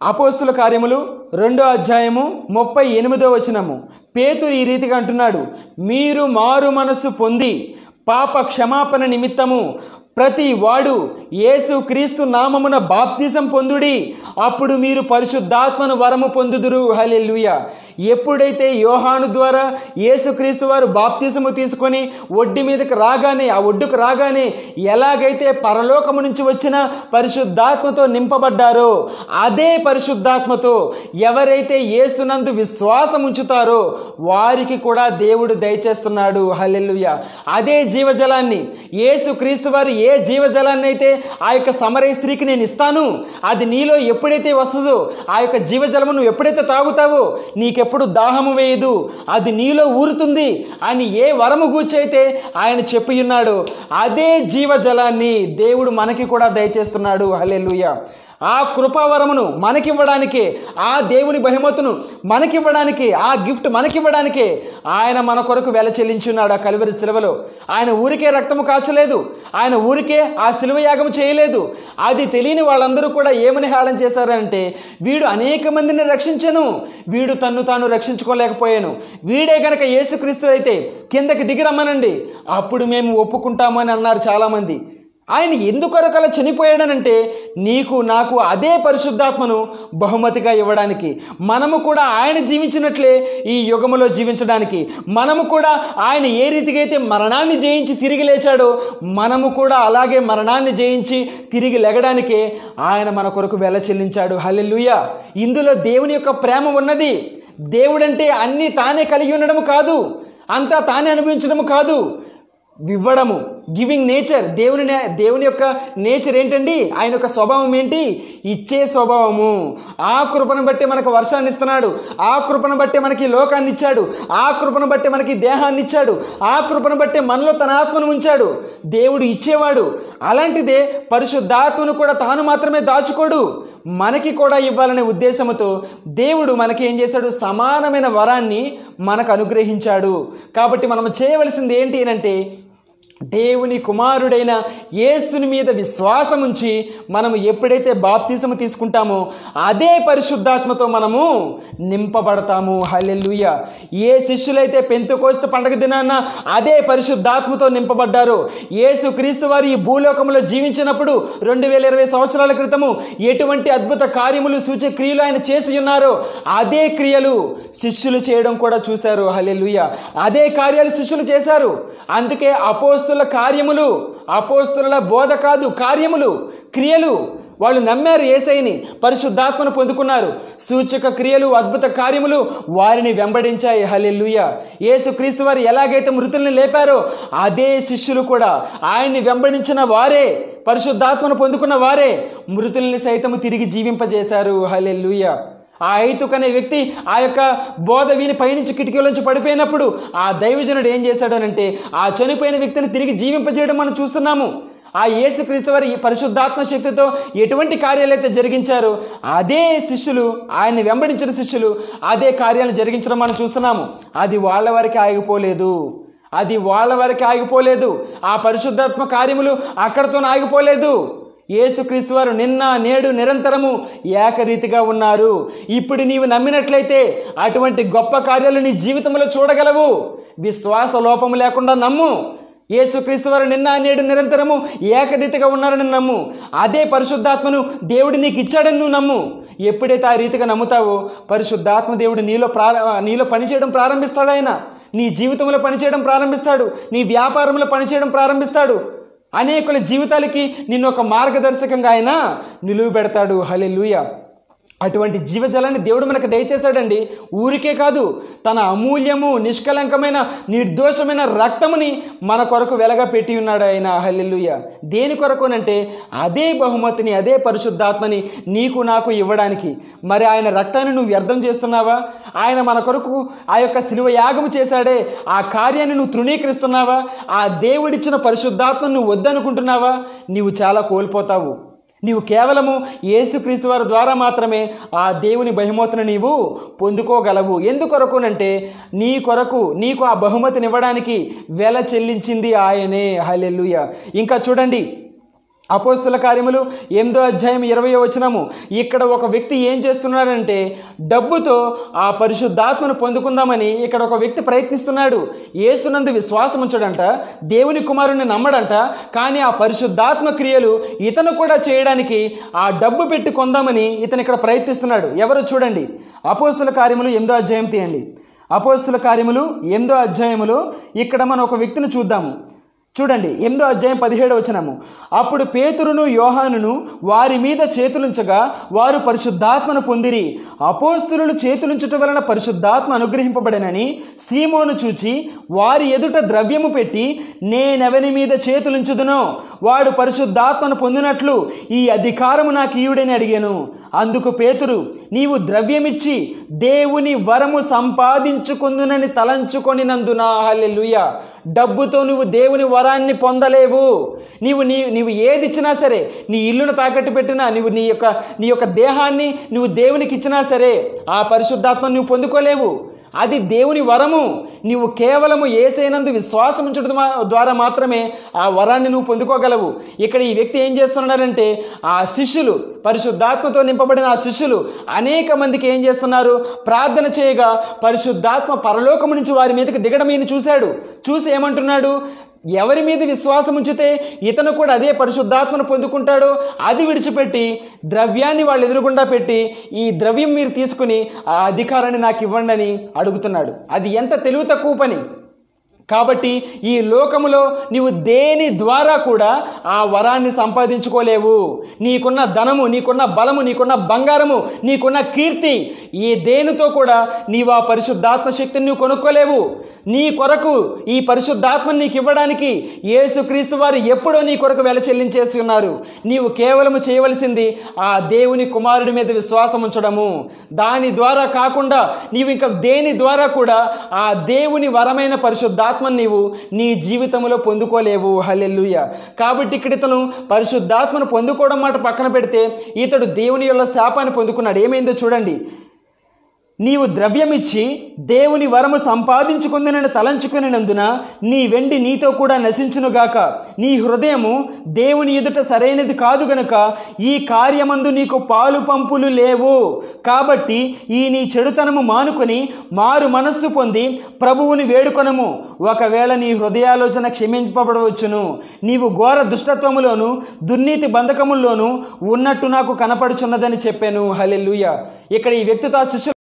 అపోస్తుల కార్యములు రెండో అధ్యాయము ముప్పై ఎనిమిదో వచనము పేతురు ఈ రీతిగా అంటున్నాడు మీరు మారు మనస్సు పొంది పాప క్షమాపణ నిమిత్తము ప్రతి వాడు యేసు క్రీస్తు నామమున బాప్తిజం పొందుడి అప్పుడు మీరు పరిశుద్ధాత్మను వరము పొందుదురు హలెలుయ ఎప్పుడైతే యోహాను ద్వారా యేసుక్రీస్తు వారు బాప్తిజము తీసుకొని ఒడ్డు మీదకి రాగానే ఆ ఒడ్డుకు రాగానే ఎలాగైతే పరలోకము నుంచి వచ్చిన పరిశుద్ధాత్మతో నింపబడ్డారో అదే పరిశుద్ధాత్మతో ఎవరైతే యేసునందు విశ్వాసం ఉంచుతారో వారికి కూడా దేవుడు దయచేస్తున్నాడు హల్లెలూయ అదే జీవజలాన్ని యేసు క్రీస్తు వారు ఏ జీవజలాన్ని అయితే ఆ యొక్క సమరయ స్త్రీకి నేను ఇస్తాను అది నీలో ఎప్పుడైతే వస్తుందో ఆ యొక్క జీవజలము నువ్వు ఎప్పుడైతే తాగుతావో నీకెప్పుడు దాహము వేయదు అది నీలో ఊరుతుంది అని ఏ వరము గూర్చైతే ఆయన చెప్పి ఉన్నాడో అదే జీవజలాన్ని దేవుడు మనకి కూడా దయచేస్తున్నాడు హల్లెలూయ ఆ కృపావరమును మనకివ్వడానికే ఆ దేవుని బహుమతును మనకివ్వడానికే ఆ గిఫ్ట్ మనకివ్వడానికే ఆయన మన కొరకు వెల చెల్లించున్నాడు ఆ కలువరి శిలువలో ఆయన ఊరికే రక్తము కాచలేదు ఆయన ఊరికే ఆ శిలువ యాగం చేయలేదు అది తెలియని వాళ్ళందరూ కూడా ఏమని హేళన చేశారంటే వీడు అనేక మందిని రక్షించను వీడు తన్ను తాను రక్షించుకోలేకపోయాను వీడే గనక యేసుక్రీస్తు అయితే కిందకి దిగి రమ్మనండి అప్పుడు మేము ఒప్పుకుంటాము అని అన్నారు చాలామంది ఆయన ఎందుకొరకు అలా చనిపోయాడనంటే నీకు నాకు అదే పరిశుద్ధాత్మను బహుమతిగా ఇవ్వడానికి మనము కూడా ఆయన జీవించినట్లే ఈ యుగములో జీవించడానికి మనము కూడా ఆయన ఏ రీతిగా అయితే మరణాన్ని జయించి తిరిగి లేచాడో మనము కూడా అలాగే మరణాన్ని జయించి తిరిగి లెగడానికే ఆయన మన కొరకు వెల చెల్లించాడు హల్లెలూయా ఇందులో దేవుని యొక్క ప్రేమ ఉన్నది దేవుడంటే అన్నీ తానే కలిగి ఉండడం కాదు అంతా తానే అనుభవించడం కాదు ఇవ్వడము గివింగ్ నేచర్ దేవుని నే- దేవుని యొక్క నేచర్ ఏంటండి ఆయన యొక్క స్వభావం ఏంటి ఇచ్చే స్వభావము ఆ కృపను బట్టి మనకు వర్షాన్ని ఇస్తున్నాడు ఆ కృపను బట్టి మనకి లోకాన్ని ఇచ్చాడు ఆ కృపను బట్టి మనకి దేహాన్ని ఇచ్చాడు ఆ కృపను బట్టి మనలో తన ఆత్మను ఉంచాడు దేవుడు ఇచ్చేవాడు అలాంటిదే పరిశుద్ధాత్మను కూడా తాను మాత్రమే దాచుకోడు మనకి కూడా ఇవ్వాలనే ఉద్దేశంతో దేవుడు మనకి ఏం చేశాడు సమానమైన వరాన్ని మనకు అనుగ్రహించాడు కాబట్టి మనం చేయవలసింది ఏంటి అంటే దేవుని కుమారుడైన యేసుని మీద విశ్వాసం ఉంచి మనము ఎప్పుడైతే బాప్తిజము తీసుకుంటామో అదే పరిశుద్ధాత్మతో మనము నింపబడతాము హల్లెలూయ ఏ శిష్యులైతే పెంతుకోస్తు పండగ దినాన అదే పరిశుద్ధాత్మతో నింపబడ్డారో యేసు క్రీస్తు వారు ఈ భూలోకంలో జీవించినప్పుడు రెండు వేల ఇరవై సంవత్సరాల క్రితము ఎటువంటి అద్భుత కార్యములు సూచక క్రియలు ఆయన చేసి ఉన్నారో అదే క్రియలు శిష్యులు చేయడం కూడా చూశారు హల్లెలూయ అదే కార్యాలు శిష్యులు చేశారు అందుకే అపోస్తుల కార్యములు అపోస్తుల బోధ కాదు కార్యములు క్రియలు వాళ్ళు నమ్మారు ఏసైని పరిశుద్ధాత్మను పొందుకున్నారు సూచక క్రియలు అద్భుత కార్యములు వారిని వెంబడించాయి హల్లెలూయ యేసు క్రీస్తు వారు ఎలాగైతే మృతుల్ని లేపారో అదే శిష్యులు కూడా ఆయన్ని వెంబడించిన వారే పరిశుద్ధాత్మను పొందుకున్న వారే మృతుల్ని సైతము తిరిగి జీవింపజేశారు హల్లెలూయ ఆ ఐతుక్ అనే వ్యక్తి ఆ యొక్క బోధ వీని పైనుంచి కిటికీలోంచి పడిపోయినప్పుడు ఆ దైవజనుడు ఏం చేశాడనంటే ఆ చనిపోయిన వ్యక్తిని తిరిగి జీవింపజేయడం మనం చూస్తున్నాము ఆ యేసుక్రీస్తు వారి ఈ పరిశుద్ధాత్మ శక్తితో ఎటువంటి కార్యాలు అయితే జరిగించారో అదే శిష్యులు ఆయన్ని వెంబడించిన శిష్యులు అదే కార్యాలు జరిగించడం మనం చూస్తున్నాము అది వాళ్ళ వరకు ఆగిపోలేదు అది వాళ్ళ వరకు ఆగిపోలేదు ఆ పరిశుద్ధాత్మ కార్యములు అక్కడతో ఆగిపోలేదు యేసుక్రీస్తు వారు నిన్న నేడు నిరంతరము ఏకరీతిగా ఉన్నారు ఇప్పుడు నీవు నమ్మినట్లయితే అటువంటి గొప్ప కార్యాలు నీ జీవితంలో చూడగలవు విశ్వాస లోపము లేకుండా నమ్ము యేసుక్రీస్తు వారు నిన్న నేడు నిరంతరము ఏకరీతిగా ఉన్నారని నమ్ము అదే పరిశుద్ధాత్మను దేవుడు నీకు ఇచ్చాడని నువ్వు నమ్ము ఎప్పుడైతే ఆ రీతిగా నమ్ముతావో పరిశుద్ధాత్మ దేవుడు నీలో ప్రా నీలో పనిచేయడం ప్రారంభిస్తాడు ఆయన నీ జీవితంలో పనిచేయడం ప్రారంభిస్తాడు నీ వ్యాపారంలో పనిచేయడం ప్రారంభిస్తాడు అనేకుల జీవితాలకి నిన్ను ఒక మార్గదర్శకంగా ఆయన నిలువ పెడతాడు హలెలుయ అటువంటి జీవజలాన్ని దేవుడు మనకు దయచేశాడండి ఊరికే కాదు తన అమూల్యము నిష్కలంకమైన నిర్దోషమైన రక్తముని మన కొరకు వెలగా పెట్టి ఉన్నాడు ఆయన హల్లెలూయ దేని కొరకునంటే అదే బహుమతిని అదే పరిశుద్ధాత్మని నీకు నాకు ఇవ్వడానికి మరి ఆయన రక్తాన్ని నువ్వు వ్యర్థం చేస్తున్నావా ఆయన మన కొరకు ఆ యొక్క శిలువ యాగము చేశాడే ఆ కార్యాన్ని నువ్వు తృణీకరిస్తున్నావా ఆ దేవుడిచ్చిన పరిశుద్ధాత్మను నువ్వు వద్దనుకుంటున్నావా నీవు చాలా కోల్పోతావు నీవు కేవలము యేసుక్రీస్తు వారి ద్వారా మాత్రమే ఆ దేవుని బహుమతిని నీవు పొందుకోగలవు ఎందుకొరకునంటే నీ కొరకు నీకు ఆ బహుమతిని ఇవ్వడానికి వెల చెల్లించింది ఆయనే హల్లెలూయ ఇంకా చూడండి అపోస్తుల కార్యములు ఎనిమిదో అధ్యాయం ఇరవై వచనము ఇక్కడ ఒక వ్యక్తి ఏం చేస్తున్నాడంటే డబ్బుతో ఆ పరిశుద్ధాత్మను పొందుకుందామని ఇక్కడ ఒక వ్యక్తి ప్రయత్నిస్తున్నాడు ఏసునందు విశ్వాసం ఉంచడంట దేవుని కుమారుని నమ్మడంట కానీ ఆ పరిశుద్ధాత్మ క్రియలు ఇతను కూడా చేయడానికి ఆ డబ్బు పెట్టి కొందామని ఇతను ఇక్కడ ప్రయత్నిస్తున్నాడు ఎవరు చూడండి అపోస్తుల కార్యములు ఎనిమిదో అధ్యాయం తీయండి అపోస్తుల కార్యములు ఎనిమిదో అధ్యాయములో ఇక్కడ మనం ఒక వ్యక్తిని చూద్దాము చూడండి ఎనిమిదో అధ్యాయం పదిహేడు వచనము అప్పుడు పేతురును యోహానును వారి మీద చేతులుంచగా వారు పరిశుద్ధాత్మను పొందిరి అపోస్తులు చేతులుంచటం వలన పరిశుద్ధాత్మ అనుగ్రహింపబడనని సీమోను చూచి వారి ఎదుట ద్రవ్యము పెట్టి నేనెవని మీద చేతులుంచుదునో వాడు పరిశుద్ధాత్మను పొందినట్లు ఈ అధికారము నాకు ఈయుడని అడిగాను అందుకు పేతురు నీవు ద్రవ్యమిచ్చి దేవుని వరము సంపాదించుకుందునని తలంచుకొనినందున హల్లెలూయ డబ్బుతో నువ్వు దేవుని వరాన్ని పొందలేవు నీవు నీ నీవు ఏది ఇచ్చినా సరే నీ ఇల్లును తాకట్టు పెట్టినా నువ్వు నీ యొక్క నీ యొక్క దేహాన్ని నువ్వు దేవునికి ఇచ్చినా సరే ఆ పరిశుద్ధాత్మ నువ్వు పొందుకోలేవు అది దేవుని వరము నీవు కేవలము ఏసైనందు విశ్వాసం ఉంచడం మా- ద్వారా మాత్రమే ఆ వరాన్ని నువ్వు పొందుకోగలవు ఇక్కడ ఈ వ్యక్తి ఏం చేస్తున్నాడంటే ఆ శిష్యులు పరిశుద్ధాత్మతో నింపబడిన ఆ శిష్యులు అనేక మందికి ఏం చేస్తున్నారు ప్రార్థన చేయగా పరిశుద్ధాత్మ పరలోకము నుంచి వారి మీదకి దిగడం ఈయన చూశాడు చూసి ఏమంటున్నాడు ఎవరి మీద విశ్వాసం ఉంచితే ఇతను కూడా అదే పరిశుద్ధాత్మను పొందుకుంటాడో అది విడిచిపెట్టి ద్రవ్యాన్ని వాళ్ళు ఎదురుగుండా పెట్టి ఈ ద్రవ్యం మీరు తీసుకుని ఆ అధికారాన్ని నాకు ఇవ్వండి అని అడుగుతున్నాడు అది ఎంత తెలివి తక్కువ పని కాబట్టి ఈ లోకములో నీవు దేని ద్వారా కూడా ఆ వరాన్ని సంపాదించుకోలేవు నీకున్న ధనము నీకున్న బలము నీకున్న బంగారము నీకున్న కీర్తి ఈ దేనితో కూడా నీవు ఆ పరిశుద్ధాత్మ శక్తిని నువ్వు కొనుక్కోలేవు నీ కొరకు ఈ పరిశుద్ధాత్మని నీకు ఇవ్వడానికి యేసుక్రీస్తు వారు ఎప్పుడో నీ కొరకు వెల చెల్లించేసి ఉన్నారు నీవు కేవలము చేయవలసింది ఆ దేవుని కుమారుడి మీద విశ్వాసం ఉంచడము దాని ద్వారా కాకుండా నీవు ఇంకా దేని ద్వారా కూడా ఆ దేవుని వరమైన పరిశుద్ధాత్మను నీవు నీ జీవితంలో పొందుకోలేవు హల్లెలూయ కాబట్టి ఇక్కడ ఇతను పరిశుద్ధాత్మను పొందుకోవడం మాట పక్కన పెడితే ఇతడు దేవుని యొక్క శాపాన్ని పొందుకున్నాడు ఏమైందో చూడండి నీవు ద్రవ్యమిచ్చి దేవుని వరము సంపాదించుకుందనని తలంచుకునేనందున నీ వెండి నీతో కూడా నశించునుగాక నీ హృదయము దేవుని ఎదుట సరైనది కాదు గనుక ఈ కార్యమందు నీకు పాలు పంపులు లేవు కాబట్టి ఈ నీ చెడుతనము మానుకొని మారు మనస్సు పొంది ప్రభువుని వేడుకొనము ఒకవేళ నీ హృదయాలోచన క్షమింపబడవచ్చును నీవు ఘోర దుష్టత్వములోను దుర్నీతి బంధకముల్లోనూ ఉన్నట్టు నాకు కనపడుచున్నదని చెప్పాను హల్లెలూయ ఇక్కడ ఈ వ్యక్తితో ఆ శిష్యులు